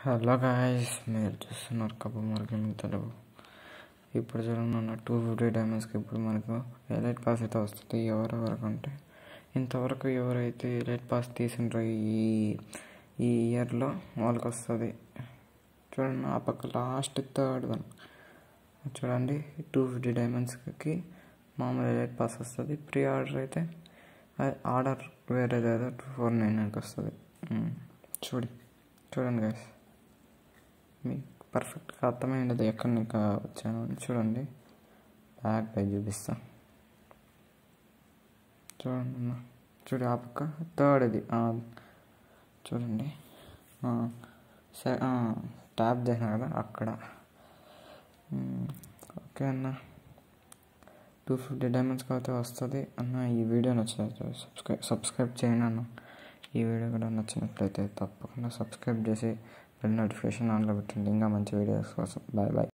hello guys మీరు చూస్తున్నారు cup మనకి తెలుగు ఇప్పుడు చూడనున్న టూ ఫిఫ్టీ డైమండ్స్కి ఇప్పుడు మనకు ఎలైట్ పాస్ అయితే వస్తుంది ఎవరెవరికి అంటే ఇంతవరకు ఎవరైతే ఎలైట్ పాస్ తీసిండ్రో ఈ ఈ ఇయర్లో వాళ్ళకి వస్తుంది చూడండి ఆ పక్క లాస్ట్ థర్డ్ వన్ చూడండి టూ ఫిఫ్టీ డైమండ్స్కి మామూలు ఎలైట్ పాస్ వస్తుంది ప్రీ ఆర్డర్ అయితే ఆర్డర్ వేరేదేదో టూ ఫోర్ నైన్ నైన్కి వస్తుంది చూడి చూడండి గైస్ మీకు పర్ఫెక్ట్గా అర్థమైనది ఎక్కడ నీకు వచ్చాను అని చూడండి బ్యాక్ పై చూపిస్తా చూడండి అన్న చూడు ఆ పక్క థర్డ్ ఇది చూడండి ట్యాప్ చేసిన కదా అక్కడ ఓకే అన్న టూ ఫిఫ్టీ డైమండ్స్కి అయితే వస్తుంది అన్న ఈ వీడియో నచ్చినట్లయితే సబ్స్క్రైబ్ సబ్స్క్రైబ్ చేయండి అన్న ఈ వీడియో కూడా నచ్చినట్లయితే తప్పకుండా సబ్స్క్రైబ్ చేసి బెల్ నోటిఫికేషన్ ఆన్లో పెట్టండి ఇంకా మంచి వీడియోస్ కోసం బాయ్ బాయ్